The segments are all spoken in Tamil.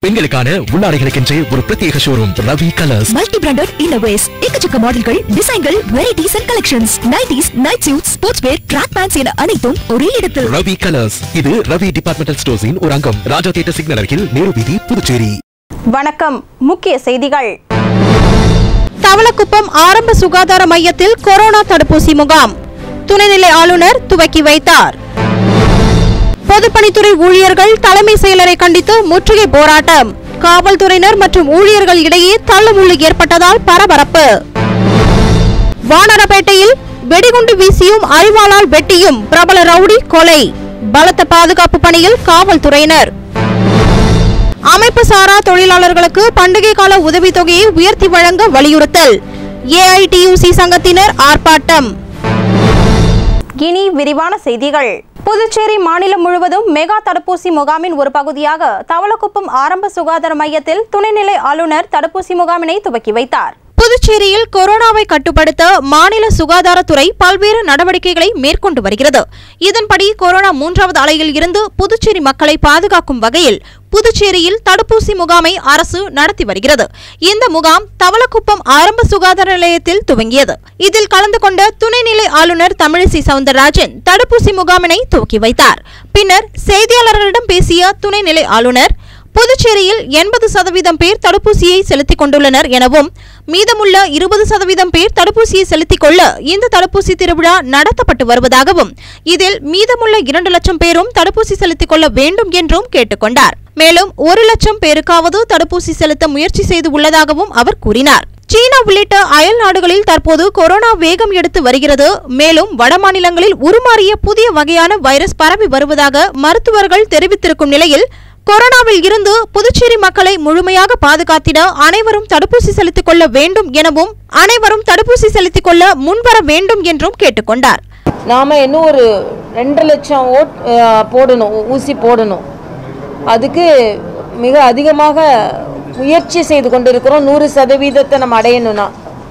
பெண்களுக்கான உள்ளாடைகளுக்கென்றே ஒரு பிரத்யேக showroom Ravi colours multi branded இன்னோவேஸ் எக்கச்சக்க மாடல்கள் டிசைன்கள் varieties and collections nighties night suit sports wear track pants என அனைத்தும் ஒரே இடத்தில் ரவி கலர்ஸ் இது ரவி டிபார்ட்மெண்டல் ஸ்டோர்ஸின் ஒரு அங்கம் ராஜா தியேட்டர் சிக்னல் அருகில் நேரு வீதி புதுச்சேரி வணக்கம் முக்கிய செய்திகள் தவளக்குப்பம் ஆரம்ப சுகாதார மையத்தில் கொரோனா தடுப்பூசி முகாம் துணைநிலை ஆளுநர் துவக்கி வைத்தார் பொதுப்பணித்துறை ஊழியர்கள் தலைமை செயலரை கண்டித்து முற்றுகை போராட்டம் காவல்துறையினர் மற்றும் ஊழியர்கள் இடையே தள்ளுமுள்ளு ஏற்பட்டதால் பரபரப்பு வானரப்பேட்டையில் வெடிகுண்டு வீசியும் அறிவாளால் வெட்டியும் பிரபல ரவுடி கொலை பலத்த பாதுகாப்பு பணியில் காவல்துறையினர் அமைப்பு சாரா தொழிலாளர்களுக்கு பண்டிகை கால உதவித்தொகையை உயர்த்தி வழங்க வலியுறுத்தல் ஏஐடியூசி சங்கத்தினர் ஆர்ப்பாட்டம் இனி விரிவான செய்திகள் புதுச்சேரி மாநிலம் முழுவதும் மெகா தடுப்பூசி முகாமின் ஒரு பகுதியாக தவளக்குப்பம் ஆரம்ப சுகாதார மையத்தில் துணைநிலை ஆளுநர் தடுப்பூசி முகாமினை துவக்கி வைத்தார் புதுச்சேரியில் கொரோனாவை கட்டுப்படுத்த மாநில சுகாதாரத்துறை பல்வேறு நடவடிக்கைகளை மேற்கொண்டு வருகிறது இதன்படி கொரோனா மூன்றாவது அலையில் இருந்து புதுச்சேரி மக்களை பாதுகாக்கும் வகையில் புதுச்சேரியில் தடுப்பூசி முகாமை அரசு நடத்தி வருகிறது இந்த முகாம் தவளக்குப்பம் ஆரம்ப சுகாதார நிலையத்தில் துவங்கியது இதில் கலந்து கொண்ட துணைநிலை ஆளுநர் தமிழிசை சவுந்தரராஜன் தடுப்பூசி முகாமினை துவக்கி வைத்தார் பின்னர் செய்தியாளர்களிடம் பேசிய துணைநிலை ஆளுநர் புதுச்சேரியில் எண்பது சதவீதம் பேர் தடுப்பூசியை செலுத்திக் கொண்டுள்ளனர் எனவும் மீதமுள்ள இருபது சதவீதம் பேர் தடுப்பூசியை செலுத்திக் கொள்ள இந்த தடுப்பூசி திருவிழா நடத்தப்பட்டு வருவதாகவும் இதில் மீதமுள்ள இரண்டு லட்சம் பேரும் தடுப்பூசி செலுத்திக் கொள்ள வேண்டும் என்றும் கேட்டுக்கொண்டார் மேலும் ஒரு லட்சம் பேருக்காவது தடுப்பூசி செலுத்த முயற்சி செய்து உள்ளதாகவும் அவர் கூறினார் சீனா உள்ளிட்ட அயல் நாடுகளில் தற்போது கொரோனா வேகம் எடுத்து வருகிறது மேலும் வடமாநிலங்களில் உருமாறிய புதிய வகையான வைரஸ் பரவி வருவதாக மருத்துவர்கள் தெரிவித்திருக்கும் நிலையில் கொரோனாவில் இருந்து புதுச்சேரி மக்களை முழுமையாக பாதுகாத்திட அனைவரும் தடுப்பூசி செலுத்திக் கொள்ள வேண்டும் எனவும் அனைவரும் தடுப்பூசி செலுத்திக் கொள்ள முன்வர வேண்டும் என்றும் கேட்டுக்கொண்டார் நாம் இன்னும் ஒரு ரெண்டு லட்சம் ஓட் அஹ், போடணும் ஊசி போடணும் அதுக்கு மிக அதிகமாக முயற்சி செய்து கொண்டிருக்கிறோம் நூறு சதவீதத்தை நம்ம அடையணும்னா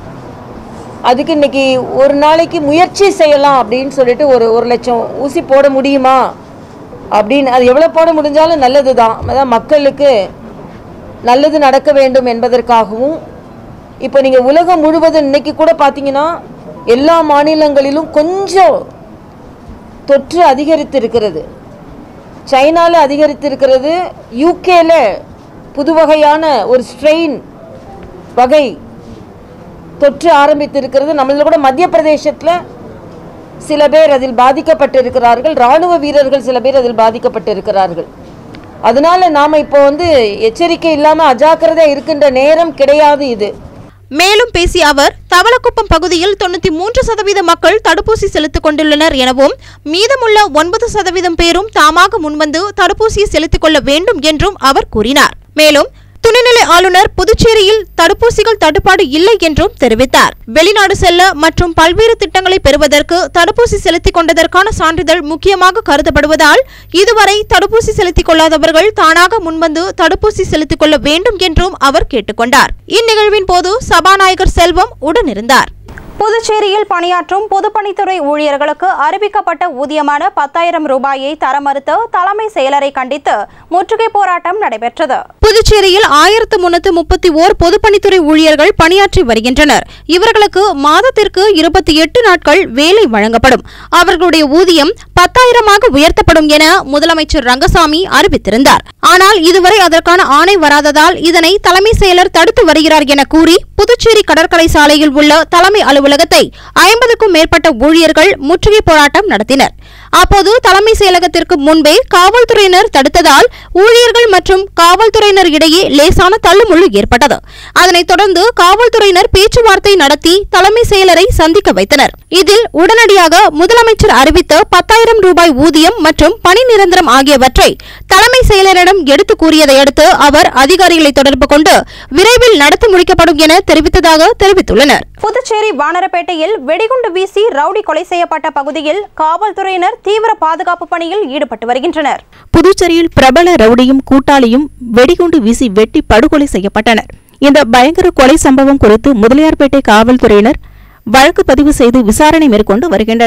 அதுக்கு இன்னைக்கு ஒரு நாளைக்கு முயற்சி செய்யலாம் அப்படின்னு சொல்லிட்டு ஒரு ஒரு லட்சம் ஊசி போட முடியுமா அப்படின்னு அது எவ்வளோ போட முடிஞ்சாலும் நல்லது தான் அதான் மக்களுக்கு நல்லது நடக்க வேண்டும் என்பதற்காகவும் இப்போ நீங்கள் உலகம் முழுவதும் இன்னைக்கு கூட பார்த்தீங்கன்னா எல்லா மாநிலங்களிலும் கொஞ்சம் தொற்று அதிகரித்து இருக்கிறது சைனாவில் அதிகரித்து இருக்கிறது யூகேல புது வகையான ஒரு ஸ்ட்ரெயின் வகை தொற்று ஆரம்பித்து இருக்கிறது நம்மள கூட மத்திய பிரதேசத்தில் சில பேர் அதில் பாதிக்கப்பட்டிருக்கிறார்கள் ராணுவ வீரர்கள் சில பேர் அதில் பாதிக்கப்பட்டிருக்கிறார்கள் அதனால நாம் இப்போ வந்து எச்சரிக்கை இல்லாமல் அஜாக்கிரதை இருக்கின்ற நேரம் கிடையாது இது மேலும் பேசிய அவர் தவளக்குப்பம் பகுதியில் தொண்ணூத்தி மூன்று சதவீத மக்கள் தடுப்பூசி செலுத்திக் கொண்டுள்ளனர் எனவும் மீதமுள்ள ஒன்பது சதவீதம் பேரும் தாமாக முன்வந்து தடுப்பூசியை செலுத்திக் கொள்ள வேண்டும் என்றும் அவர் கூறினார் மேலும் துணைநிலை ஆளுநர் புதுச்சேரியில் தடுப்பூசிகள் தட்டுப்பாடு இல்லை என்றும் தெரிவித்தார் வெளிநாடு செல்ல மற்றும் பல்வேறு திட்டங்களை பெறுவதற்கு தடுப்பூசி செலுத்திக் கொண்டதற்கான சான்றிதழ் முக்கியமாக கருதப்படுவதால் இதுவரை தடுப்பூசி செலுத்திக் கொள்ளாதவர்கள் தானாக முன்வந்து தடுப்பூசி செலுத்திக் கொள்ள வேண்டும் என்றும் அவர் கேட்டுக்கொண்டார் இந்நிகழ்வின் போது சபாநாயகர் செல்வம் உடனிருந்தார் புதுச்சேரியில் பணியாற்றும் பொதுப்பணித்துறை ஊழியர்களுக்கு அறிவிக்கப்பட்ட ஊதியமான பத்தாயிரம் ரூபாயை தர மறுத்து தலைமை செயலரை கண்டித்து முற்றுகை போராட்டம் நடைபெற்றது புதுச்சேரியில் ஆயிரத்து முன்னூத்து முப்பத்தி ஓர் பொதுப்பணித்துறை ஊழியர்கள் பணியாற்றி வருகின்றனர் இவர்களுக்கு மாதத்திற்கு இருபத்தி எட்டு நாட்கள் வேலை வழங்கப்படும் அவர்களுடைய ஊதியம் பத்தாயிரமாக உயர்த்தப்படும் என முதலமைச்சர் ரங்கசாமி அறிவித்திருந்தார் ஆனால் இதுவரை அதற்கான ஆணை வராததால் இதனை தலைமை செயலர் தடுத்து வருகிறார் என கூறி புதுச்சேரி கடற்கரை சாலையில் உள்ள தலைமை அலுவலகத்தை ஐம்பதுக்கும் மேற்பட்ட ஊழியர்கள் முற்றுகை போராட்டம் நடத்தினர் அப்போது தலைமை செயலகத்திற்கு முன்பே காவல்துறையினர் தடுத்ததால் ஊழியர்கள் மற்றும் காவல்துறையினர் இடையே லேசான தள்ளுமுள்ளு ஏற்பட்டது அதனைத் தொடர்ந்து காவல்துறையினர் பேச்சுவார்த்தை நடத்தி தலைமை செயலரை சந்திக்க வைத்தனர் இதில் உடனடியாக முதலமைச்சர் அறிவித்த பத்தாயிரம் ரூபாய் ஊதியம் மற்றும் பணி நிரந்தரம் ஆகியவற்றை தலைமை செயலரிடம் எடுத்து கூறியதை அடுத்து அவர் அதிகாரிகளை தொடர்பு கொண்டு விரைவில் நடத்தி முடிக்கப்படும் என தெரிவித்ததாக தெரிவித்துள்ளனர் புதுச்சேரி வானரப்பேட்டையில் வெடிகுண்டு வீசி ரவுடி கொலை செய்யப்பட்ட பகுதியில் காவல்துறையினர் தீவிர பாதுகாப்பு பணியில் ஈடுபட்டு வருகின்றனர் புதுச்சேரியில் பிரபல ரவுடியும் கூட்டாளியும் வெடிகுண்டு வீசி வெட்டி படுகொலை செய்யப்பட்டனர் இந்த பயங்கர கொலை சம்பவம் குறித்து முதலியார்பேட்டை காவல்துறையினர் வழக்கு பதிவு செய்து விசாரணை மேற்கொண்டு வருகின்றனர்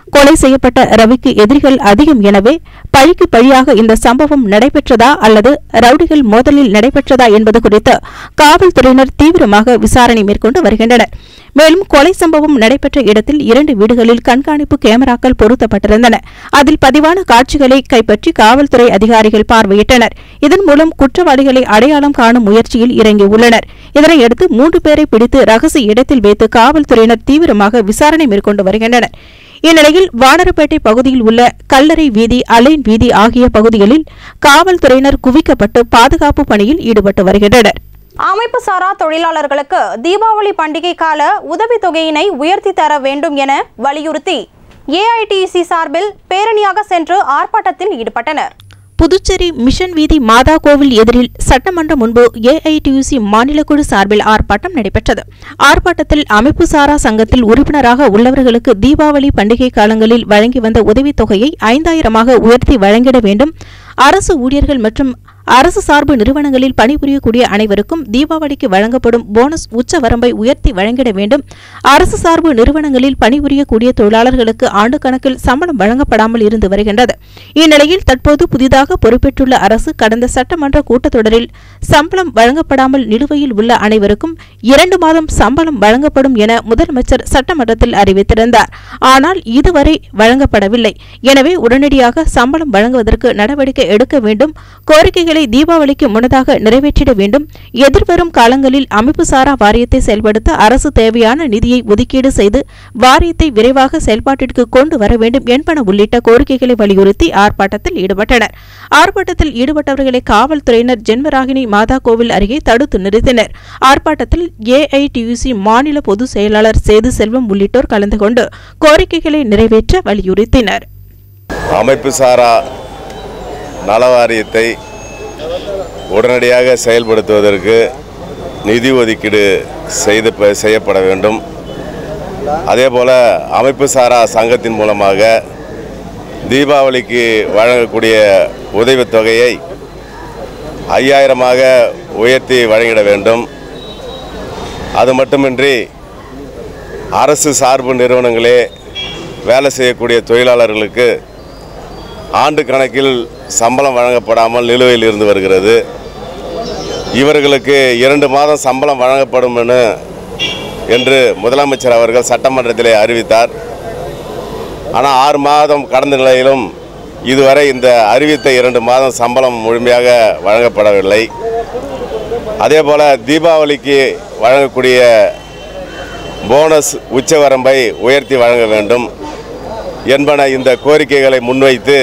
கொலை செய்யப்பட்ட ரவிக்கு எதிரிகள் அதிகம் எனவே பழிக்கு பழியாக இந்த சம்பவம் நடைபெற்றதா அல்லது ரவுடிகள் மோதலில் நடைபெற்றதா என்பது குறித்து காவல்துறையினர் தீவிரமாக விசாரணை மேற்கொண்டு வருகின்றனர் மேலும் கொலை சம்பவம் நடைபெற்ற இடத்தில் இரண்டு வீடுகளில் கண்காணிப்பு கேமராக்கள் பொருத்தப்பட்டிருந்தன அதில் பதிவான காட்சிகளை கைப்பற்றி காவல்துறை அதிகாரிகள் பார்வையிட்டனர் இதன் மூலம் குற்றவாளிகளை அடையாளம் காணும் முயற்சியில் இறங்கியுள்ளனர் இதனையடுத்து மூன்று பேரை பிடித்து ரகசிய இடத்தில் வைத்து காவல்துறையினர் தீவிரமாக விசாரணை மேற்கொண்டு வருகின்றனர் இந்நிலையில் வானரப்பேட்டை பகுதியில் உள்ள கல்லறை வீதி அலைன் வீதி ஆகிய பகுதிகளில் காவல்துறையினர் குவிக்கப்பட்டு பாதுகாப்பு பணியில் ஈடுபட்டு வருகின்றனர் அமைப்பு சாரா தொழிலாளர்களுக்கு தீபாவளி பண்டிகை கால உதவித்தொகையினை உயர்த்தி தர வேண்டும் என வலியுறுத்தி ஏஐடிசி சார்பில் பேரணியாக சென்று ஆர்ப்பாட்டத்தில் ஈடுபட்டனர் புதுச்சேரி மிஷன் வீதி மாதா கோவில் எதிரில் சட்டமன்றம் முன்பு ஏஐடியூசி மாநில குழு சார்பில் ஆர்ப்பாட்டம் நடைபெற்றது ஆர்ப்பாட்டத்தில் அமைப்பு சாரா சங்கத்தில் உறுப்பினராக உள்ளவர்களுக்கு தீபாவளி பண்டிகை காலங்களில் வழங்கி வந்த உதவித்தொகையை ஐந்தாயிரமாக உயர்த்தி வழங்கிட வேண்டும் அரசு ஊழியர்கள் மற்றும் அரசு சார்பு நிறுவனங்களில் பணிபுரியக்கூடிய அனைவருக்கும் தீபாவளிக்கு வழங்கப்படும் போனஸ் உச்ச வரம்பை உயர்த்தி வழங்கிட வேண்டும் அரசு சார்பு நிறுவனங்களில் பணிபுரியக்கூடிய தொழிலாளர்களுக்கு ஆண்டு கணக்கில் சம்பளம் வழங்கப்படாமல் இருந்து வருகின்றது இந்நிலையில் தற்போது புதிதாக பொறுப்பேற்றுள்ள அரசு கடந்த சட்டமன்ற கூட்டத்தொடரில் சம்பளம் வழங்கப்படாமல் நிலுவையில் உள்ள அனைவருக்கும் இரண்டு மாதம் சம்பளம் வழங்கப்படும் என முதலமைச்சர் சட்டமன்றத்தில் அறிவித்திருந்தார் ஆனால் இதுவரை வழங்கப்படவில்லை எனவே உடனடியாக சம்பளம் வழங்குவதற்கு நடவடிக்கை எடுக்க வேண்டும் கோரிக்கைகளை தீபாவளிக்கு முன்னதாக நிறைவேற்றிட வேண்டும் எதிர்வரும் காலங்களில் அமைப்பு சாரா வாரியத்தை செயல்படுத்த அரசு தேவையான நிதியை ஒதுக்கீடு செய்து வாரியத்தை விரைவாக செயல்பாட்டிற்கு கொண்டு வர வேண்டும் என்பன உள்ளிட்ட கோரிக்கைகளை வலியுறுத்தி ஆர்ப்பாட்டத்தில் ஈடுபட்டனர் ஆர்ப்பாட்டத்தில் ஈடுபட்டவர்களை காவல்துறையினர் ஜென்மராகினி மாதா கோவில் அருகே தடுத்து நிறுத்தினர் ஆர்ப்பாட்டத்தில் ஏஐடியூசி மாநில பொதுச் செயலாளர் சேது செல்வம் உள்ளிட்டோர் கலந்து கொண்டு கோரிக்கைகளை நிறைவேற்ற வலியுறுத்தினர் அமைப்பு சாரா நல வாரியத்தை உடனடியாக செயல்படுத்துவதற்கு நிதி ஒதுக்கீடு செய்து ப- செய்யப்பட வேண்டும் அதேபோல் அமைப்பு சாரா சங்கத்தின் மூலமாக தீபாவளிக்கு வழங்கக்கூடிய உதவித்தொகையை ஐயாயிரமாக உயர்த்தி வழங்கிட வேண்டும் அது மட்டுமின்றி அரசு சார்பு நிறுவனங்களே வேலை செய்யக்கூடிய தொழிலாளர்களுக்கு ஆண்டு கணக்கில் சம்பளம் வழங்கப்படாமல் நிலுவையில் இருந்து வருகிறது இவர்களுக்கு இரண்டு மாதம் சம்பளம் வழங்கப்படும் என என்று முதலமைச்சர் அவர்கள் சட்டமன்றத்திலே அறிவித்தார் ஆனால் ஆறு மாதம் கடந்த நிலையிலும் இதுவரை இந்த அறிவித்த இரண்டு மாதம் சம்பளம் முழுமையாக வழங்கப்படவில்லை அதேபோல் தீபாவளிக்கு வழங்கக்கூடிய போனஸ் உச்சவரம்பை உயர்த்தி வழங்க வேண்டும் என்பன இந்த கோரிக்கைகளை முன்வைத்து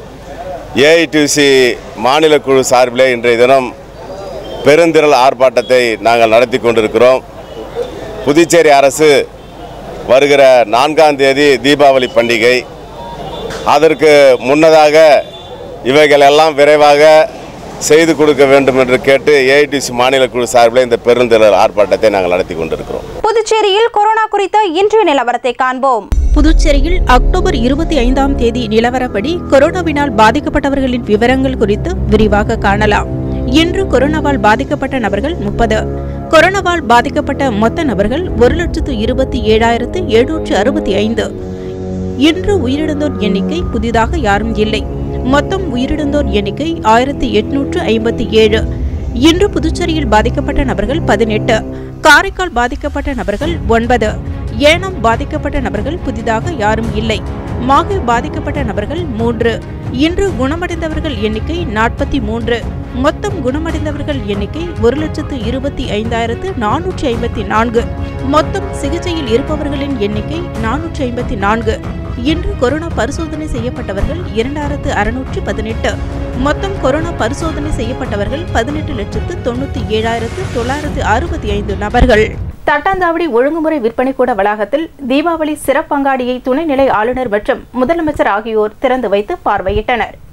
ஏஐடிசி மாநில குழு சார்பிலே இன்றைய தினம் பெருந்திரள் ஆர்ப்பாட்டத்தை நாங்கள் நடத்தி கொண்டிருக்கிறோம் புதுச்சேரி அரசு வருகிற நான்காம் தேதி தீபாவளி பண்டிகை அதற்கு முன்னதாக இவைகள் எல்லாம் விரைவாக செய்து கொடுக்க வேண்டும் என்று கேட்டு ஏஐடிசி மாநில குழு சார்பில் இந்த பெருந்திரள் ஆர்ப்பாட்டத்தை நாங்கள் நடத்தி கொண்டிருக்கிறோம் புதுச்சேரியில் கொரோனா குறித்த இன்றைய நிலவரத்தை காண்போம் புதுச்சேரியில் அக்டோபர் இருபத்தி ஐந்தாம் தேதி நிலவரப்படி கொரோனாவினால் பாதிக்கப்பட்டவர்களின் விவரங்கள் குறித்து விரிவாக காணலாம் இன்று கொரோனாவால் பாதிக்கப்பட்ட நபர்கள் முப்பது கொரோனாவால் பாதிக்கப்பட்ட மொத்த நபர்கள் ஒரு லட்சத்து இருபத்தி ஏழாயிரத்து எழுநூற்று அறுபத்தி ஐந்து இன்று உயிரிழந்தோர் எண்ணிக்கை புதிதாக யாரும் இல்லை மொத்தம் உயிரிழந்தோர் எண்ணிக்கை ஆயிரத்தி எட்நூற்று ஐம்பத்தி ஏழு இன்று புதுச்சேரியில் பாதிக்கப்பட்ட நபர்கள் பதினெட்டு காரைக்கால் பாதிக்கப்பட்ட நபர்கள் ஒன்பது ஏனாம் பாதிக்கப்பட்ட நபர்கள் புதிதாக யாரும் இல்லை மாஹே பாதிக்கப்பட்ட நபர்கள் மூன்று இன்று குணமடைந்தவர்கள் எண்ணிக்கை நாற்பத்தி மூன்று மொத்தம் குணமடைந்தவர்கள் எண்ணிக்கை ஒரு லட்சத்து இருபத்தி ஐந்தாயிரத்து நானூற்றி ஐம்பத்தி நான்கு மொத்தம் சிகிச்சையில் இருப்பவர்களின் எண்ணிக்கை நானூற்றி ஐம்பத்தி நான்கு இன்று கொரோனா பரிசோதனை செய்யப்பட்டவர்கள் இரண்டாயிரத்து அறுநூற்று பதினெட்டு மொத்தம் கொரோனா பரிசோதனை செய்யப்பட்டவர்கள் பதினெட்டு லட்சத்து தொண்ணூற்றி ஏழாயிரத்து தொள்ளாயிரத்து அறுபத்தி ஐந்து நபர்கள் தட்டாந்தாவடி ஒழுங்குமுறை விற்பனை கூட வளாகத்தில் தீபாவளி சிறப்பங்காடியை துணைநிலை ஆளுநர் மற்றும் முதலமைச்சர் ஆகியோர் திறந்து வைத்து பார்வையிட்டனர்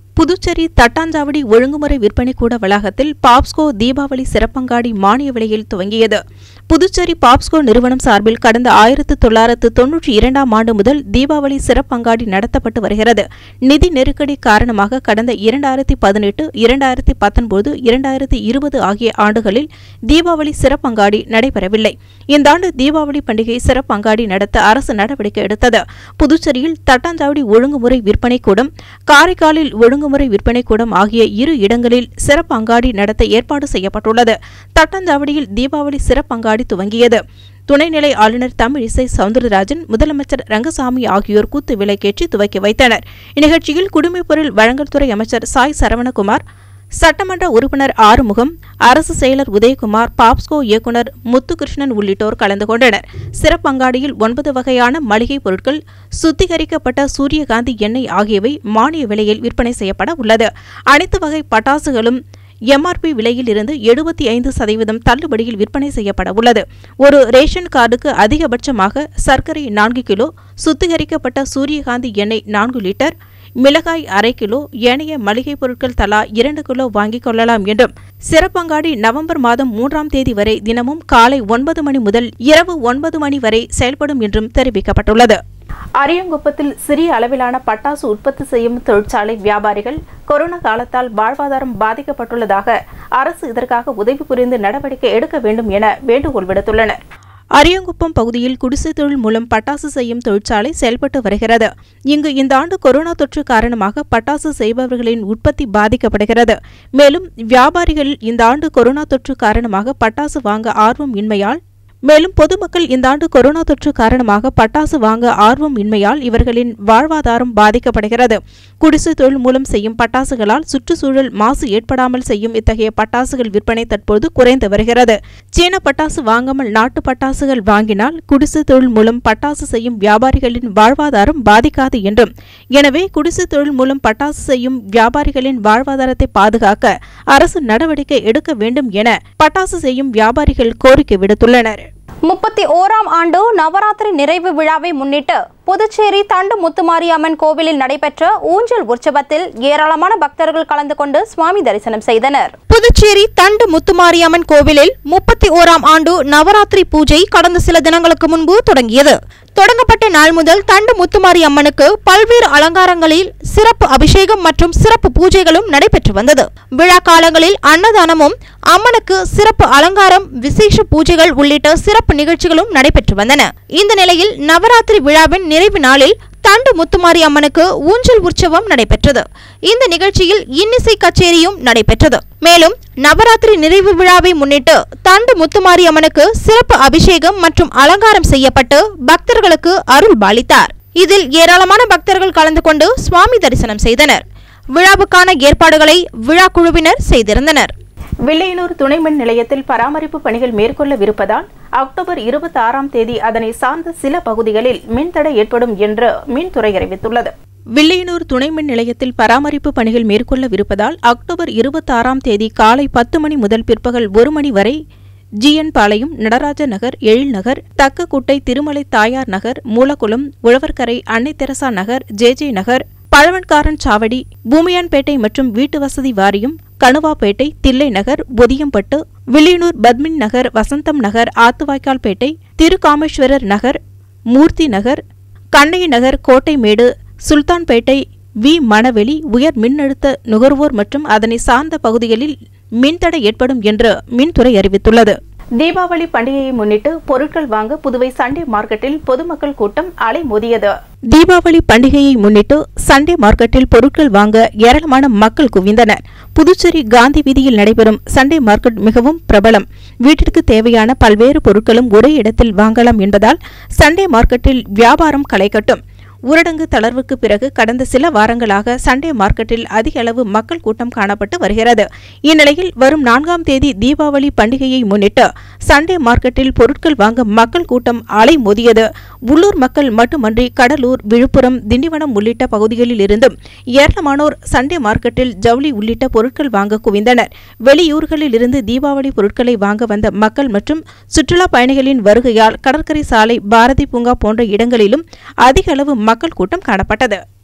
புதுச்சேரி தட்டாஞ்சாவடி ஒழுங்குமுறை விற்பனை கூட வளாகத்தில் பாப்ஸ்கோ தீபாவளி சிறப்பங்காடி மானிய விலையில் துவங்கியது புதுச்சேரி பாப்ஸ்கோ நிறுவனம் சார்பில் கடந்த ஆயிரத்து தொள்ளாயிரத்து தொன்னூற்றி இரண்டாம் ஆண்டு முதல் தீபாவளி சிறப்பங்காடி நடத்தப்பட்டு வருகிறது நிதி நெருக்கடி காரணமாக கடந்த இரண்டாயிரத்தி பதினெட்டு இரண்டாயிரத்தி பத்தொன்பது இரண்டாயிரத்தி இருபது ஆகிய ஆண்டுகளில் தீபாவளி சிறப்பங்காடி நடைபெறவில்லை இந்த ஆண்டு தீபாவளி பண்டிகை சிறப்பங்காடி நடத்த அரசு நடவடிக்கை எடுத்தது புதுச்சேரியில் தட்டாஞ்சாவடி ஒழுங்குமுறை விற்பனை கூடம் காரைக்காலில் ஒழுங்குமுறை விற்பனை கூடம் ஆகிய இரு இடங்களில் சிறப்பு அங்காடி நடத்த ஏற்பாடு செய்யப்பட்டுள்ளது தட்டாஞ்சாவடியில் தீபாவளி சிறப்பு அங்காடி துவங்கியது துணைநிலை ஆளுநர் தமிழிசை சவுந்தரராஜன் முதலமைச்சர் ரங்கசாமி ஆகியோர் கூத்து விலைக்கேற்றி துவக்கி வைத்தனர் இந்நிகழ்ச்சியில் குடிமைப்பொருள் வழங்கல் துறை அமைச்சர் சாய் சரவணகுமார் சட்டமன்ற உறுப்பினர் ஆறுமுகம் அரசு செயலர் உதயகுமார் பாப்ஸ்கோ இயக்குநர் முத்துகிருஷ்ணன் உள்ளிட்டோர் கலந்து கொண்டனர் சிறப்பங்காடியில் ஒன்பது வகையான மளிகை பொருட்கள் சுத்திகரிக்கப்பட்ட சூரியகாந்தி எண்ணெய் ஆகியவை மானிய விலையில் விற்பனை செய்யப்பட உள்ளது அனைத்து வகை பட்டாசுகளும் எம்ஆர்பி விலையில் இருந்து எழுபத்தி ஐந்து சதவீதம் தள்ளுபடியில் விற்பனை செய்யப்பட உள்ளது ஒரு ரேஷன் கார்டுக்கு அதிகபட்சமாக சர்க்கரை நான்கு கிலோ சுத்திகரிக்கப்பட்ட சூரியகாந்தி எண்ணெய் நான்கு லிட்டர் மிளகாய் அரை கிலோ ஏனைய மளிகை பொருட்கள் தலா இரண்டு கிலோ வாங்கிக் கொள்ளலாம் என்றும் சிறப்பங்காடி நவம்பர் மாதம் மூன்றாம் தேதி வரை தினமும் காலை ஒன்பது மணி முதல் இரவு ஒன்பது மணி வரை செயல்படும் என்றும் தெரிவிக்கப்பட்டுள்ளது அரியங்குப்பத்தில் சிறிய அளவிலான பட்டாசு உற்பத்தி செய்யும் தொழிற்சாலை வியாபாரிகள் கொரோனா காலத்தால் வாழ்வாதாரம் பாதிக்கப்பட்டுள்ளதாக அரசு இதற்காக உதவி புரிந்து நடவடிக்கை எடுக்க வேண்டும் என வேண்டுகோள் விடுத்துள்ளனர் அரியங்குப்பம் பகுதியில் குடிசை தொழில் மூலம் பட்டாசு செய்யும் தொழிற்சாலை செயல்பட்டு வருகிறது இங்கு இந்த ஆண்டு கொரோனா தொற்று காரணமாக பட்டாசு செய்பவர்களின் உற்பத்தி பாதிக்கப்படுகிறது மேலும் வியாபாரிகள் இந்த ஆண்டு கொரோனா தொற்று காரணமாக பட்டாசு வாங்க ஆர்வம் இன்மையால் மேலும் பொதுமக்கள் இந்த ஆண்டு கொரோனா தொற்று காரணமாக பட்டாசு வாங்க ஆர்வம் இன்மையால் இவர்களின் வாழ்வாதாரம் பாதிக்கப்படுகிறது குடிசை தொழில் மூலம் செய்யும் பட்டாசுகளால் சுற்றுச்சூழல் மாசு ஏற்படாமல் செய்யும் இத்தகைய பட்டாசுகள் விற்பனை தற்போது குறைந்து வருகிறது சீன பட்டாசு வாங்காமல் நாட்டு பட்டாசுகள் வாங்கினால் குடிசை தொழில் மூலம் பட்டாசு செய்யும் வியாபாரிகளின் வாழ்வாதாரம் பாதிக்காது என்றும் எனவே குடிசை தொழில் மூலம் பட்டாசு செய்யும் வியாபாரிகளின் வாழ்வாதாரத்தை பாதுகாக்க அரசு நடவடிக்கை எடுக்க வேண்டும் என பட்டாசு செய்யும் வியாபாரிகள் கோரிக்கை விடுத்துள்ளனர் முப்பத்தி ஓராம் ஆண்டு நவராத்திரி நிறைவு விழாவை முன்னிட்டு புதுச்சேரி தண்டு முத்துமாரியம்மன் கோவிலில் நடைபெற்ற ஊஞ்சல் உற்சவத்தில் ஏராளமான பக்தர்கள் கலந்து கொண்டு சுவாமி தரிசனம் செய்தனர் புதுச்சேரி தண்டு முத்துமாரியம்மன் கோவிலில் முப்பத்தி ஓராம் ஆண்டு நவராத்திரி பூஜை கடந்த சில தினங்களுக்கு முன்பு தொடங்கியது தொடங்கப்பட்ட நாள் முதல் தண்டு முத்துமாரி அம்மனுக்கு பல்வேறு அலங்காரங்களில் சிறப்பு அபிஷேகம் மற்றும் சிறப்பு பூஜைகளும் நடைபெற்று வந்தது விழா காலங்களில் அன்னதானமும் அம்மனுக்கு சிறப்பு அலங்காரம் விசேஷ பூஜைகள் உள்ளிட்ட சிறப்பு நிகழ்ச்சிகளும் நடைபெற்று வந்தன இந்த நிலையில் நவராத்திரி விழாவின் நிறைவு நாளில் தண்டு முத்துமாரி அம்மனுக்கு ஊஞ்சல் உற்சவம் நடைபெற்றது இந்த நிகழ்ச்சியில் இன்னிசை கச்சேரியும் நடைபெற்றது மேலும் நவராத்திரி நிறைவு விழாவை முன்னிட்டு தண்டு முத்துமாரி அம்மனுக்கு சிறப்பு அபிஷேகம் மற்றும் அலங்காரம் செய்யப்பட்டு பக்தர்களுக்கு அருள் பாலித்தார் இதில் ஏராளமான பக்தர்கள் கலந்து கொண்டு சுவாமி தரிசனம் செய்தனர் விழாவுக்கான ஏற்பாடுகளை விழா குழுவினர் செய்திருந்தனர் வில்லையனூர் துணை மின் நிலையத்தில் பராமரிப்பு பணிகள் மேற்கொள்ளவிருப்பதால் அக்டோபர் இருபத்தி ஆறாம் தேதி அதனை சார்ந்த சில பகுதிகளில் மின்தடை ஏற்படும் என்று மின்துறை அறிவித்துள்ளது வில்லையனூர் துணை மின் நிலையத்தில் பராமரிப்பு பணிகள் மேற்கொள்ளவிருப்பதால் அக்டோபர் இருபத்தாறாம் தேதி காலை பத்து மணி முதல் பிற்பகல் ஒரு மணி வரை ஜிஎன் பாளையம் நடராஜ நகர் எழில் நகர் தக்கக்குட்டை திருமலை தாயார் நகர் மூலக்குளம் உழவர்கரை அன்னை தெரசா நகர் ஜேஜே நகர் பழவன்காரன் சாவடி பூமியான்பேட்டை மற்றும் வீட்டு வசதி வாரியம் கணுவாப்பேட்டை தில்லை நகர் பொதியம்பட்டு வில்லியனூர் பத்மின் நகர் வசந்தம் நகர் ஆத்துவாய்க்கால்பேட்டை திருகாமேஸ்வரர் நகர் மூர்த்தி நகர் கண்ணகி நகர் கோட்டைமேடு சுல்தான்பேட்டை வி மணவெளி உயர் மின்னழுத்த நுகர்வோர் மற்றும் அதனை சார்ந்த பகுதிகளில் மின்தடை ஏற்படும் என்று மின்துறை அறிவித்துள்ளது தீபாவளி பண்டிகையை முன்னிட்டு பொருட்கள் வாங்க புதுவை சண்டே மார்க்கெட்டில் பொதுமக்கள் கூட்டம் அலைமோதியது தீபாவளி பண்டிகையை முன்னிட்டு சண்டே மார்க்கெட்டில் பொருட்கள் வாங்க ஏராளமான மக்கள் குவிந்தனர் புதுச்சேரி காந்தி வீதியில் நடைபெறும் சண்டே மார்க்கெட் மிகவும் பிரபலம் வீட்டிற்கு தேவையான பல்வேறு பொருட்களும் ஒரே இடத்தில் வாங்கலாம் என்பதால் சண்டே மார்க்கெட்டில் வியாபாரம் களைகட்டும் ஊரடங்கு தளர்வுக்கு பிறகு கடந்த சில வாரங்களாக சண்டே மார்க்கெட்டில் அதிக அளவு மக்கள் கூட்டம் காணப்பட்டு வருகிறது இந்நிலையில் வரும் நான்காம் தேதி தீபாவளி பண்டிகையை முன்னிட்டு சண்டே மார்க்கெட்டில் பொருட்கள் வாங்க மக்கள் கூட்டம் அலை மோதியது உள்ளூர் மக்கள் மட்டுமன்றி கடலூர் விழுப்புரம் திண்டிவனம் உள்ளிட்ட பகுதிகளில் இருந்தும் ஏராளமானோர் சண்டே மார்க்கெட்டில் ஜவுளி உள்ளிட்ட பொருட்கள் வாங்க குவிந்தனர் வெளியூர்களில் இருந்து தீபாவளி பொருட்களை வாங்க வந்த மக்கள் மற்றும் சுற்றுலா பயணிகளின் வருகையால் கடற்கரை சாலை பாரதி பூங்கா போன்ற இடங்களிலும் அதிக அளவு மக்கள் கூட்டம் காணப்பட்டது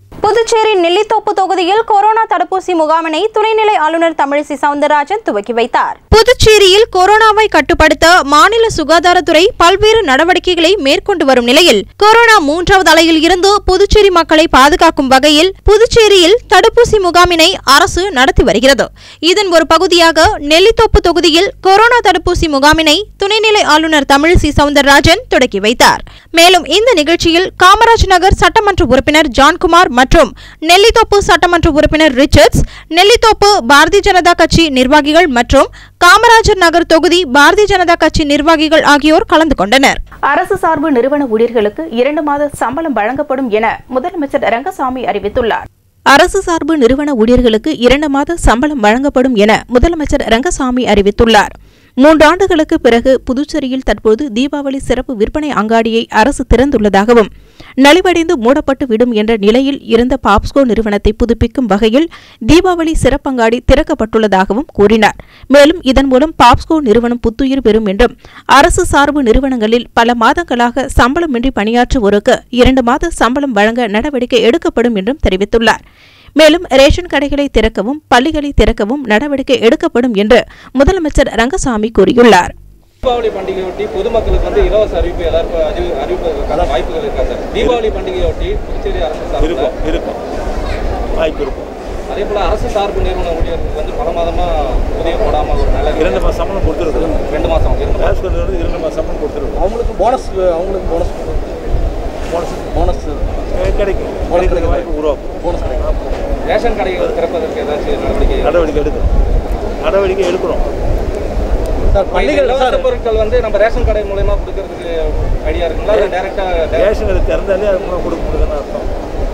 புதுச்சேரி நெல்லித்தோப்பு தொகுதியில் கொரோனா தடுப்பூசி முகாமினை துணைநிலை ஆளுநர் தமிழிசை சவுந்தரராஜன் துவக்கி வைத்தார் புதுச்சேரியில் கொரோனாவை கட்டுப்படுத்த மாநில சுகாதாரத்துறை பல்வேறு நடவடிக்கைகளை மேற்கொண்டு வரும் நிலையில் கொரோனா மூன்றாவது அலையில் இருந்து புதுச்சேரி மக்களை பாதுகாக்கும் வகையில் புதுச்சேரியில் தடுப்பூசி முகாமினை அரசு நடத்தி வருகிறது இதன் ஒரு பகுதியாக நெல்லித்தோப்பு தொகுதியில் கொரோனா தடுப்பூசி முகாமினை துணைநிலை ஆளுநர் தமிழிசை சவுந்தரராஜன் தொடக்கி வைத்தார் மேலும் இந்த நிகழ்ச்சியில் காமராஜ் நகர் சட்டமன்ற உறுப்பினர் ஜான்குமார் மற்றும் நெல்லித்தோப்பு சட்டமன்ற உறுப்பினர் ரிச்சர்ட்ஸ் நெல்லித்தோப்பு பாரதிய ஜனதா கட்சி நிர்வாகிகள் மற்றும் காமராஜர் நகர் தொகுதி பாரதிய ஜனதா கட்சி நிர்வாகிகள் ஆகியோர் கலந்து கொண்டனர் அரசு சார்பு நிறுவன ஊழியர்களுக்கு இரண்டு மாத சம்பளம் வழங்கப்படும் என முதலமைச்சர் ரங்கசாமி அறிவித்துள்ளார் அரசு சார்பு நிறுவன ஊழியர்களுக்கு இரண்டு மாத சம்பளம் வழங்கப்படும் என முதலமைச்சர் ரங்கசாமி அறிவித்துள்ளார் மூன்றாண்டுகளுக்கு பிறகு புதுச்சேரியில் தற்போது தீபாவளி சிறப்பு விற்பனை அங்காடியை அரசு திறந்துள்ளதாகவும் நலிவடைந்து மூடப்பட்டு விடும் என்ற நிலையில் இருந்த பாப்ஸ்கோ நிறுவனத்தை புதுப்பிக்கும் வகையில் தீபாவளி சிறப்பங்காடி திறக்கப்பட்டுள்ளதாகவும் கூறினார் மேலும் இதன் மூலம் பாப்ஸ்கோ நிறுவனம் புத்துயிர் பெறும் என்றும் அரசு சார்பு நிறுவனங்களில் பல மாதங்களாக சம்பளமின்றி பணியாற்றுவோருக்கு இரண்டு மாத சம்பளம் வழங்க நடவடிக்கை எடுக்கப்படும் என்றும் தெரிவித்துள்ளார் மேலும் ரேஷன் கடைகளை திறக்கவும் பள்ளிகளை திறக்கவும் நடவடிக்கை எடுக்கப்படும் என்று முதலமைச்சர் ரங்கசாமி கூறியுள்ளார் தீபாவளி பண்டிகையொட்டி பொதுமக்களுக்கு வந்து இலவச அறிவிப்பு எல்லாருக்கும் அறிவி அறிவிப்பதற்கான வாய்ப்புகள் இருக்கா சார் தீபாவளி பண்டிகையொட்டி புதுச்சேரி அரசு சார்பில் இருக்கும் இருக்கும் வாய்ப்பு இருக்கும் அதே போல அரசு சார்பு நிறுவன ஊழியர்களுக்கு வந்து பல மாதமா ஊதியம் போடாம ஒரு நிலை இரண்டு மாதம் சம்பளம் கொடுத்துருக்கோம் ரெண்டு மாசம் இரண்டு மாசம் கேஷ் வந்து இரண்டு மாதம் சம்பளம் கொடுத்துருக்கோம் அவங்களுக்கு போனஸ் அவங்களுக்கு போனஸ் போனஸ் போனஸ் கிடைக்கும் கிடைக்கிற வாய்ப்பு உருவாக்கும் போனஸ் கிடைக்கும் ரேஷன் கடைகள் திறப்பதற்கு ஏதாச்சும் நடவடிக்கை நடவடிக்கை எடுக்கிறோம் நடவடிக்கை எடுக்கிறோம் சார் இந்த பள்ளிகள் இலவச சார் பொருட்கள் வந்து நம்ம ரேஷன் கடை மூலயமா கொடுக்கறதுக்கு ஐடியா இருக்குங்களா இல்லை டேரக்டா ரேஷன் கடை திறந்தாலே அது மூலம் கொடுக்க முடியுதுன்னு அர்த்தம்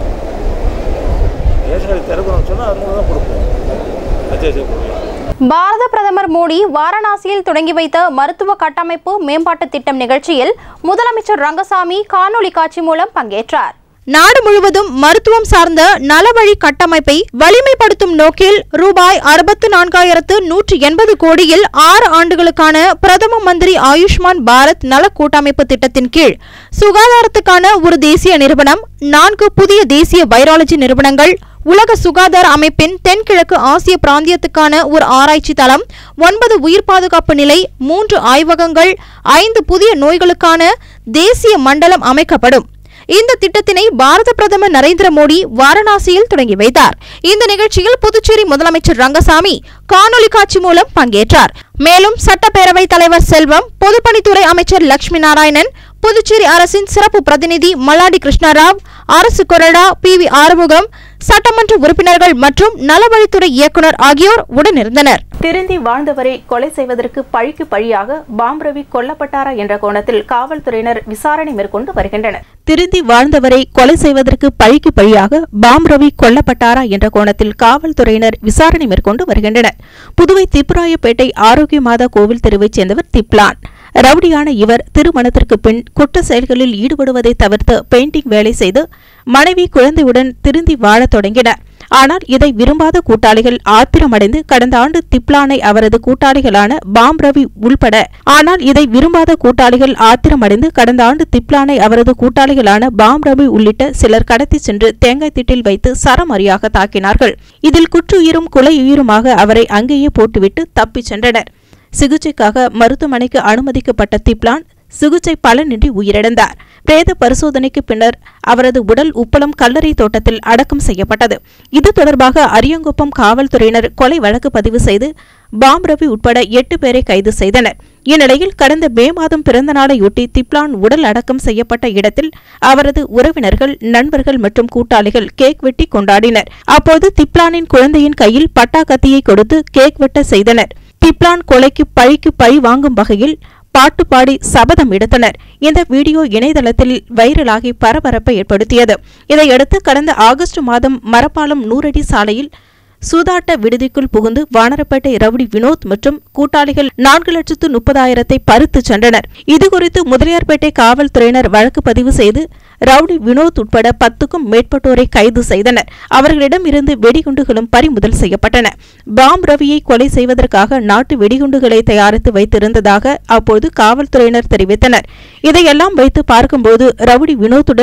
ரேஷன் கடை திறக்கணும்னு சொன்னால் அது மூலம் தான் கொடுப்போம் அத்தியாவசிய பொருள் பாரத பிரதமர் மோடி வாரணாசியில் தொடங்கி வைத்த மருத்துவ கட்டமைப்பு மேம்பாட்டு திட்டம் நிகழ்ச்சியில் முதலமைச்சர் ரங்கசாமி காணொலி காட்சி மூலம் பங்கேற்றார் நாடு முழுவதும் மருத்துவம் சார்ந்த நலவழி கட்டமைப்பை வலிமைப்படுத்தும் நோக்கில் ரூபாய் அறுபத்து நான்காயிரத்து நூற்று எண்பது கோடியில் ஆறு ஆண்டுகளுக்கான பிரதம மந்திரி ஆயுஷ்மான் பாரத் நல கூட்டமைப்பு திட்டத்தின் கீழ் சுகாதாரத்துக்கான ஒரு தேசிய நிறுவனம் நான்கு புதிய தேசிய வைராலஜி நிறுவனங்கள் உலக சுகாதார அமைப்பின் தென்கிழக்கு ஆசிய பிராந்தியத்துக்கான ஒரு ஆராய்ச்சி தளம் ஒன்பது உயிர் பாதுகாப்பு நிலை மூன்று ஆய்வகங்கள் ஐந்து புதிய நோய்களுக்கான தேசிய மண்டலம் அமைக்கப்படும் இந்த திட்டத்தினை பாரத பிரதமர் நரேந்திர மோடி வாரணாசியில் தொடங்கி வைத்தார் இந்த நிகழ்ச்சியில் புதுச்சேரி முதலமைச்சர் ரங்கசாமி காணொலி காட்சி மூலம் பங்கேற்றார் மேலும் சட்டப்பேரவைத் தலைவர் செல்வம் பொதுப்பணித்துறை அமைச்சர் லட்சுமி நாராயணன் புதுச்சேரி அரசின் சிறப்பு பிரதிநிதி மல்லாடி கிருஷ்ணராவ் அரசு கொறடா பி வி ஆறுமுகம் சட்டமன்ற உறுப்பினர்கள் மற்றும் நலவழித்துறை இயக்குநர் ஆகியோர் உடனிருந்தனர் திருந்தி வாழ்ந்தவரை கொலை செய்வதற்கு பழிக்கு பழியாக பாம் ரவி கொல்லப்பட்டாரா என்ற கோணத்தில் காவல்துறையினர் விசாரணை மேற்கொண்டு வருகின்றனர் திருந்தி வாழ்ந்தவரை கொலை செய்வதற்கு பழிக்கு பழியாக பாம் ரவி கொல்லப்பட்டாரா என்ற கோணத்தில் காவல்துறையினர் விசாரணை மேற்கொண்டு வருகின்றனர் புதுவை திப்புராயப்பேட்டை ஆரோக்கிய மாதா கோவில் தெருவைச் சேர்ந்தவர் திப்லான் ரவுடியான இவர் திருமணத்திற்கு பின் குற்ற செயல்களில் ஈடுபடுவதை தவிர்த்து பெயிண்டிங் வேலை செய்து மனைவி குழந்தையுடன் திருந்தி வாழத் தொடங்கினார் ஆனால் இதை விரும்பாத கூட்டாளிகள் ஆத்திரமடைந்து கடந்த ஆண்டு திப்லானை அவரது கூட்டாளிகளான பாம் ரவி உள்பட ஆனால் இதை விரும்பாத கூட்டாளிகள் ஆத்திரமடைந்து கடந்த ஆண்டு திப்லானை அவரது கூட்டாளிகளான பாம் ரவி உள்ளிட்ட சிலர் கடத்தி சென்று தேங்காய் திட்டில் வைத்து சரமரியாக தாக்கினார்கள் இதில் குற்றுயிரும் கொலையுயிருமாக அவரை அங்கேயே போட்டுவிட்டு தப்பிச் சென்றனர் சிகிச்சைக்காக மருத்துவமனைக்கு அனுமதிக்கப்பட்ட திப்லான் சிகிச்சை பலனின்றி உயிரிழந்தார் பிரேத பரிசோதனைக்கு பின்னர் அவரது உடல் உப்பளம் கல்லறை தோட்டத்தில் அடக்கம் செய்யப்பட்டது இது தொடர்பாக அரியங்குப்பம் காவல்துறையினர் கொலை வழக்கு பதிவு செய்து பாம் ரவி உட்பட எட்டு பேரை கைது செய்தனர் இந்நிலையில் கடந்த மே மாதம் பிறந்த நாளையொட்டி திப்லான் உடல் அடக்கம் செய்யப்பட்ட இடத்தில் அவரது உறவினர்கள் நண்பர்கள் மற்றும் கூட்டாளிகள் கேக் வெட்டி கொண்டாடினர் அப்போது திப்லானின் குழந்தையின் கையில் பட்டா கத்தியை கொடுத்து கேக் வெட்ட செய்தனர் திப்லான் கொலைக்கு பழிக்கு பழி வாங்கும் வகையில் பாட்டு பாடி சபதம் எடுத்தனர் இந்த வீடியோ இணையதளத்தில் வைரலாகி பரபரப்பை ஏற்படுத்தியது இதையடுத்து கடந்த ஆகஸ்ட் மாதம் மரப்பாலம் நூறடி சாலையில் சூதாட்ட விடுதிக்குள் புகுந்து வானரப்பேட்டை ரவுடி வினோத் மற்றும் கூட்டாளிகள் நான்கு லட்சத்து முப்பதாயிரத்தை பறித்து சென்றனர் இதுகுறித்து முதலியார்பேட்டை காவல்துறையினர் வழக்கு பதிவு செய்து ரவுடி வினோத் உட்பட பத்துக்கும் மேற்பட்டோரை கைது செய்தனர் அவர்களிடம் இருந்து வெடிகுண்டுகளும் பறிமுதல் செய்யப்பட்டன பாம் ரவியை கொலை செய்வதற்காக நாட்டு வெடிகுண்டுகளை தயாரித்து வைத்திருந்ததாக அப்போது காவல்துறையினர் தெரிவித்தனர் இதையெல்லாம் வைத்து பார்க்கும்போது ரவுடி வினோத்துடன்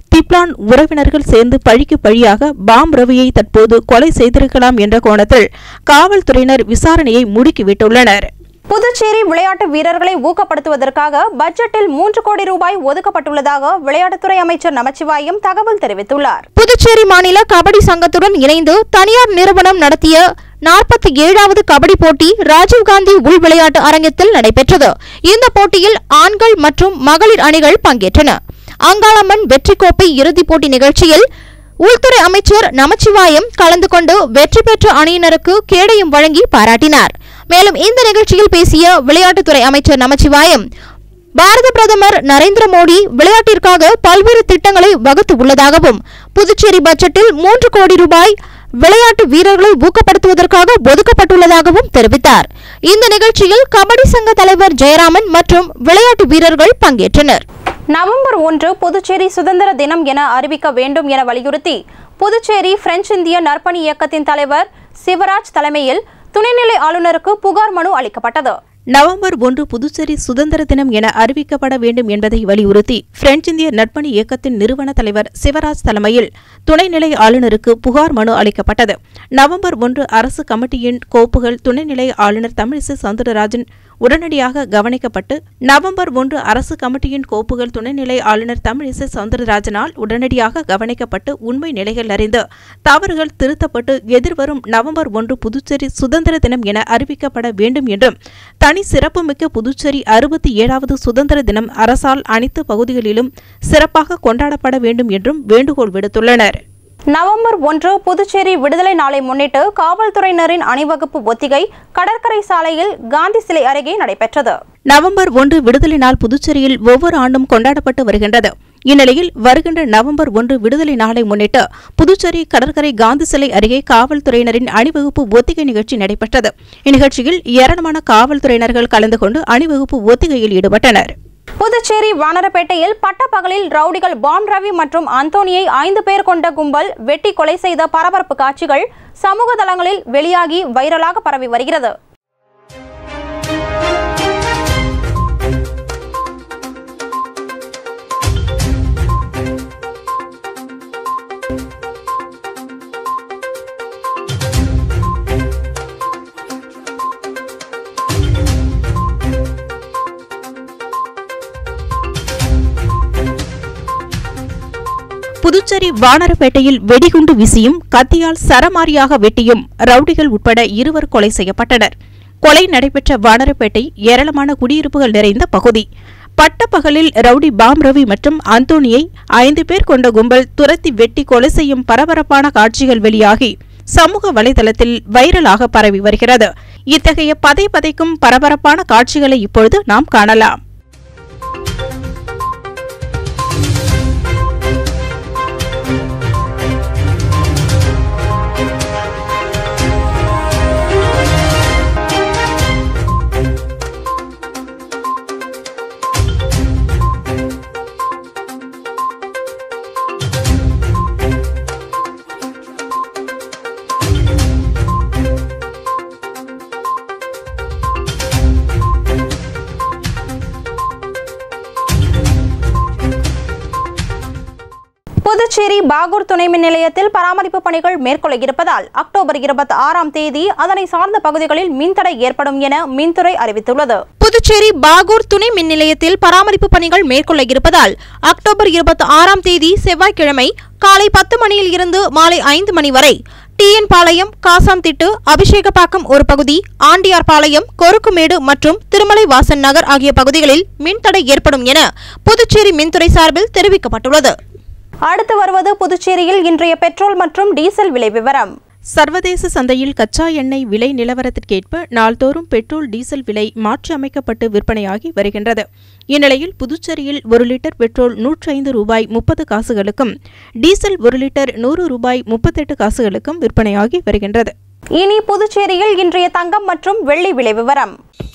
திப்லான் உறவினர்கள் சேர்ந்து பழிக்கு பழியாக பாம் ரவியை தற்போது கொலை செய்திருக்கலாம் என்ற கோணத்தில் காவல்துறையினர் விசாரணையை முடுக்கிவிட்டுள்ளனர் புதுச்சேரி விளையாட்டு வீரர்களை ஊக்கப்படுத்துவதற்காக பட்ஜெட்டில் மூன்று கோடி ரூபாய் ஒதுக்கப்பட்டுள்ளதாக விளையாட்டுத்துறை அமைச்சர் நமச்சிவாயம் தகவல் தெரிவித்துள்ளார் புதுச்சேரி மாநில கபடி சங்கத்துடன் இணைந்து தனியார் நிறுவனம் நடத்திய நாற்பத்தி ஏழாவது கபடி போட்டி ராஜீவ்காந்தி உள் விளையாட்டு அரங்கத்தில் நடைபெற்றது இந்த போட்டியில் ஆண்கள் மற்றும் மகளிர் அணிகள் பங்கேற்றன அங்காளம்மன் வெற்றி கோப்பை இறுதிப் போட்டி நிகழ்ச்சியில் உள்துறை அமைச்சர் நமச்சிவாயம் கலந்து கொண்டு வெற்றி பெற்ற அணியினருக்கு கேடயம் வழங்கி பாராட்டினார் மேலும் இந்த நிகழ்ச்சியில் பேசிய விளையாட்டுத்துறை அமைச்சர் நமச்சிவாயம் பாரத பிரதமர் நரேந்திர மோடி விளையாட்டிற்காக பல்வேறு திட்டங்களை வகுத்து உள்ளதாகவும் புதுச்சேரி பட்ஜெட்டில் மூன்று கோடி ரூபாய் விளையாட்டு வீரர்களை ஊக்கப்படுத்துவதற்காக ஒதுக்கப்பட்டுள்ளதாகவும் தெரிவித்தார் இந்த நிகழ்ச்சியில் கபடி சங்க தலைவர் ஜெயராமன் மற்றும் விளையாட்டு வீரர்கள் பங்கேற்றனர் நவம்பர் ஒன்று புதுச்சேரி சுதந்திர தினம் என அறிவிக்க வேண்டும் என வலியுறுத்தி புதுச்சேரி பிரெஞ்சு இந்திய நற்பணி இயக்கத்தின் தலைவர் சிவராஜ் தலைமையில் துணைநிலை ஆளுநருக்கு புகார் மனு அளிக்கப்பட்டது நவம்பர் ஒன்று புதுச்சேரி சுதந்திர தினம் என அறிவிக்கப்பட வேண்டும் என்பதை வலியுறுத்தி பிரெஞ்சு இந்திய நட்பணி இயக்கத்தின் நிறுவன தலைவர் சிவராஜ் தலைமையில் துணைநிலை ஆளுநருக்கு புகார் மனு அளிக்கப்பட்டது நவம்பர் ஒன்று அரசு கமிட்டியின் கோப்புகள் துணைநிலை ஆளுநர் தமிழிசை சவுந்தரராஜன் உடனடியாக கவனிக்கப்பட்டு நவம்பர் ஒன்று அரசு கமிட்டியின் கோப்புகள் துணைநிலை ஆளுநர் தமிழிசை சவுந்தரராஜனால் உடனடியாக கவனிக்கப்பட்டு உண்மை நிலைகள் அறிந்து தவறுகள் திருத்தப்பட்டு எதிர்வரும் நவம்பர் ஒன்று புதுச்சேரி சுதந்திர தினம் என அறிவிக்கப்பட வேண்டும் என்றும் தனி சிறப்புமிக்க புதுச்சேரி அறுபத்தி ஏழாவது சுதந்திர தினம் அரசால் அனைத்து பகுதிகளிலும் சிறப்பாக கொண்டாடப்பட வேண்டும் என்றும் வேண்டுகோள் விடுத்துள்ளனர் நவம்பர் ஒன்று புதுச்சேரி விடுதலை நாளை முன்னிட்டு காவல்துறையினரின் அணிவகுப்பு ஒத்திகை கடற்கரை சாலையில் காந்தி சிலை அருகே நடைபெற்றது நவம்பர் ஒன்று விடுதலை நாள் புதுச்சேரியில் ஒவ்வொரு ஆண்டும் கொண்டாடப்பட்டு வருகின்றது இந்நிலையில் வருகின்ற நவம்பர் ஒன்று விடுதலை நாளை முன்னிட்டு புதுச்சேரி கடற்கரை காந்தி சிலை அருகே காவல்துறையினரின் அணிவகுப்பு ஒத்திகை நிகழ்ச்சி நடைபெற்றது இந்நிகழ்ச்சியில் ஏராளமான காவல்துறையினர்கள் கலந்து கொண்டு அணிவகுப்பு ஒத்திகையில் ஈடுபட்டனர் புதுச்சேரி வானரப்பேட்டையில் பட்டப்பகலில் ரவுடிகள் பாம் ரவி மற்றும் அந்தோனியை ஐந்து பேர் கொண்ட கும்பல் வெட்டி கொலை செய்த பரபரப்பு காட்சிகள் சமூக தளங்களில் வெளியாகி வைரலாக பரவி வருகிறது புதுச்சேரி வானரப்பேட்டையில் வெடிகுண்டு வீசியும் கத்தியால் சரமாரியாக வெட்டியும் ரவுடிகள் உட்பட இருவர் கொலை செய்யப்பட்டனர் கொலை நடைபெற்ற வானரப்பேட்டை ஏராளமான குடியிருப்புகள் நிறைந்த பகுதி பட்டப்பகலில் ரவுடி பாம் ரவி மற்றும் அந்தோனியை ஐந்து பேர் கொண்ட கும்பல் துரத்தி வெட்டி கொலை செய்யும் பரபரப்பான காட்சிகள் வெளியாகி சமூக வலைதளத்தில் வைரலாக பரவி வருகிறது இத்தகைய பதை பதைக்கும் பரபரப்பான காட்சிகளை இப்பொழுது நாம் காணலாம் புதுச்சேரி பாகூர் துணை மின் நிலையத்தில் பராமரிப்பு பணிகள் மேற்கொள்ள இருப்பதால் அக்டோபர் இருபத்தி ஆறாம் தேதி அதனை சார்ந்த பகுதிகளில் மின்தடை ஏற்படும் என மின்துறை அறிவித்துள்ளது புதுச்சேரி பாகூர் துணை மின் நிலையத்தில் பராமரிப்பு பணிகள் மேற்கொள்ள இருப்பதால் அக்டோபர் இருபத்தி ஆறாம் தேதி செவ்வாய்க்கிழமை காலை பத்து மணியில் இருந்து மாலை ஐந்து மணி வரை டிஎன் பாளையம் காசாம்திட்டு அபிஷேகப்பாக்கம் ஒரு பகுதி ஆண்டியார் பாளையம் கொருக்குமேடு மற்றும் திருமலை வாசன் நகர் ஆகிய பகுதிகளில் மின்தடை ஏற்படும் என புதுச்சேரி மின்துறை சார்பில் தெரிவிக்கப்பட்டுள்ளது அடுத்து வருவது புதுச்சேரியில் இன்றைய பெட்ரோல் மற்றும் டீசல் விலை விவரம் சர்வதேச சந்தையில் கச்சா எண்ணெய் விலை நிலவரத்திற்கேற்ப நாள்தோறும் பெட்ரோல் டீசல் விலை மாற்றி அமைக்கப்பட்டு விற்பனையாகி வருகின்றது இந்நிலையில் புதுச்சேரியில் ஒரு லிட்டர் பெட்ரோல் நூற்றி ஐந்து ரூபாய் முப்பது காசுகளுக்கும் டீசல் ஒரு லிட்டர் நூறு ரூபாய் முப்பத்தெட்டு காசுகளுக்கும் விற்பனையாகி வருகின்றது இனி புதுச்சேரியில் இன்றைய தங்கம் மற்றும் வெள்ளி விலை விவரம்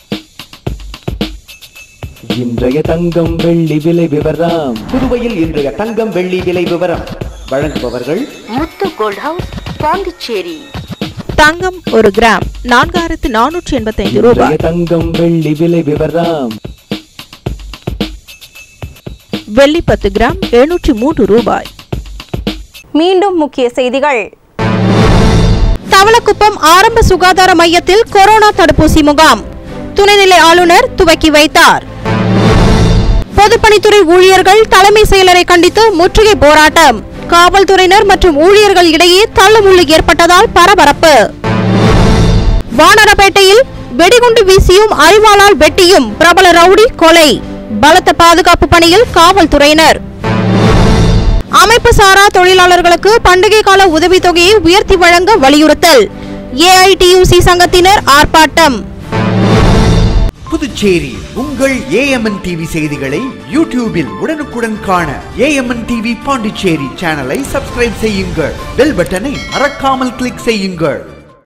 இன்றைய தங்கம் வெள்ளி விலை விவரம் புதுவையில் இன்றைய தங்கம் வெள்ளி விலை விவரம் வழங்குபவர்கள் முத்து கோல்ட் ஹவுஸ் பாண்டிச்சேரி தங்கம் ஒரு கிராம் நான்காயிரத்து நானூற்றி எண்பத்தைந்து இன்றைய ரூபாய் தங்கம் வெள்ளி விலை விவரம் வெள்ளி பத்து கிராம் எழுநூற்றி மூன்று ரூபாய் மீண்டும் முக்கிய செய்திகள் தவளக்குப்பம் ஆரம்ப சுகாதார மையத்தில் கொரோனா தடுப்பூசி முகாம் துணைநிலை ஆளுநர் துவக்கி வைத்தார் பொதுப்பணித்துறை ஊழியர்கள் தலைமை செயலரை கண்டித்து முற்றுகை போராட்டம் காவல்துறையினர் மற்றும் ஊழியர்கள் இடையே தள்ளுமுள்ளு ஏற்பட்டதால் பரபரப்பு வானரப்பேட்டையில் வெடிகுண்டு வீசியும் அறிவாளால் வெட்டியும் பிரபல ரவுடி கொலை பலத்த பாதுகாப்பு பணியில் காவல்துறையினர் அமைப்பு சாரா தொழிலாளர்களுக்கு பண்டிகை கால உதவித்தொகையை உயர்த்தி வழங்க வலியுறுத்தல் ஏஐடியூசி சங்கத்தினர் ஆர்ப்பாட்டம் புதுச்சேரி உங்கள் ஏஎம்என் டிவி செய்திகளை யூடியூபில் உடனுக்குடன் காண ஏஎம்என் டிவி பாண்டிச்சேரி சேனலை சப்ஸ்கிரைப் செய்யுங்கள் பெல் பட்டனை மறக்காமல் கிளிக் செய்யுங்கள்